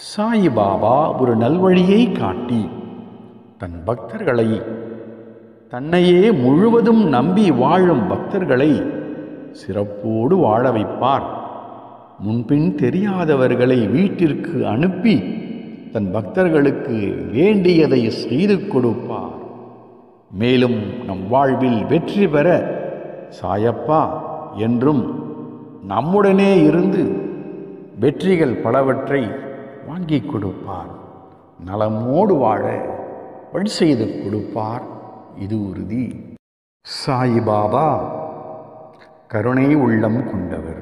சாயிபாபா ஒரு நல்வழியை காட்டி தன் பக்தர்களை தன்னையே முழுவதும் நம்பி வாழும் பக்தர்களை சிறப்போடு வாழ வைப்பார் முன்பின் தெரியாதவர்களை வீட்டிற்கு அனுப்பி தன் பக்தர்களுக்கு வேண்டியதை செய்து கொடுப்பார் மேலும் நம் வாழ்வில் வெற்றி பெற சாயப்பா என்றும் நம்முடனே இருந்து வெற்றிகள் பலவற்றை வாங்கி கொடுப்பார் நலமோடு வாழ வழி செய்து கொடுப்பார் இது உறுதி சாயிபாபா கருணை உள்ளம் கொண்டவர்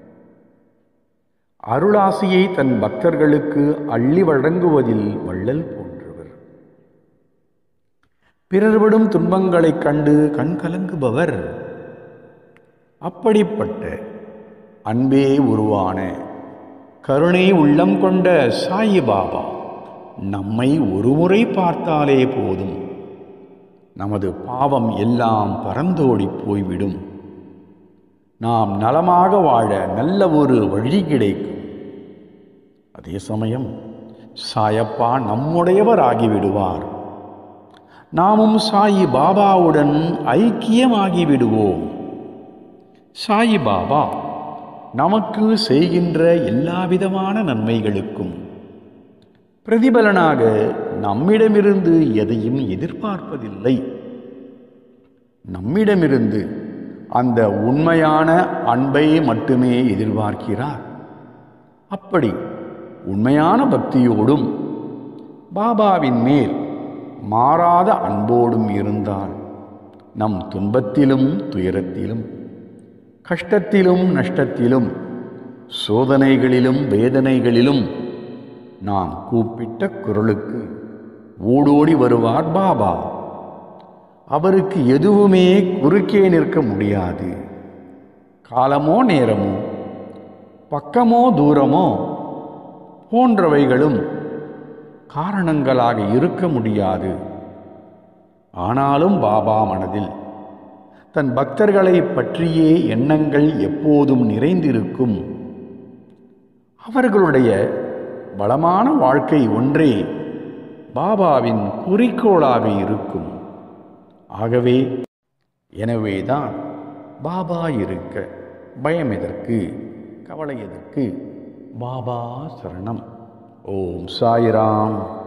அருளாசியை தன் பக்தர்களுக்கு அள்ளி வழங்குவதில் வள்ளல் போன்றவர் பிறர்விடும் துன்பங்களைக் கண்டு கண் கலங்குபவர் அப்படிப்பட்ட அன்பே உருவான கருணை உள்ளம் கொண்ட சாயிபாபா நம்மை ஒருமுறை பார்த்தாலே போதும் நமது பாவம் எல்லாம் பறந்தோடி போய்விடும் நாம் நலமாக வாழ நல்ல ஒரு வழி கிடைக்கும் அதே சமயம் சாயப்பா நம்முடையவர் ஆகிவிடுவார் நாமும் சாயி பாபாவுடன் ஐக்கியமாகி விடுவோம் சாயி பாபா நமக்கு செய்கின்ற எல்லா விதமான நன்மைகளுக்கும் பிரதிபலனாக நம்மிடமிருந்து எதையும் எதிர்பார்ப்பதில்லை நம்மிடமிருந்து அந்த உண்மையான அன்பை மட்டுமே எதிர்பார்க்கிறார் அப்படி உண்மையான பக்தியோடும் பாபாவின் மேல் மாறாத அன்போடும் இருந்தால் நம் துன்பத்திலும் துயரத்திலும் கஷ்டத்திலும் நஷ்டத்திலும் சோதனைகளிலும் வேதனைகளிலும் நாம் கூப்பிட்ட குரலுக்கு ஓடோடி வருவார் பாபா அவருக்கு எதுவுமே குறுக்கே நிற்க முடியாது காலமோ நேரமோ பக்கமோ தூரமோ போன்றவைகளும் காரணங்களாக இருக்க முடியாது ஆனாலும் பாபா மனதில் தன் பக்தர்களை பற்றியே எண்ணங்கள் எப்போதும் நிறைந்திருக்கும் அவர்களுடைய வளமான வாழ்க்கை ஒன்றே பாபாவின் குறிக்கோளாக இருக்கும் ஆகவே எனவேதான் பாபா இருக்க பயம் எதற்கு கவலை எதற்கு பாபா சரணம் ஓம் சாய்ராம்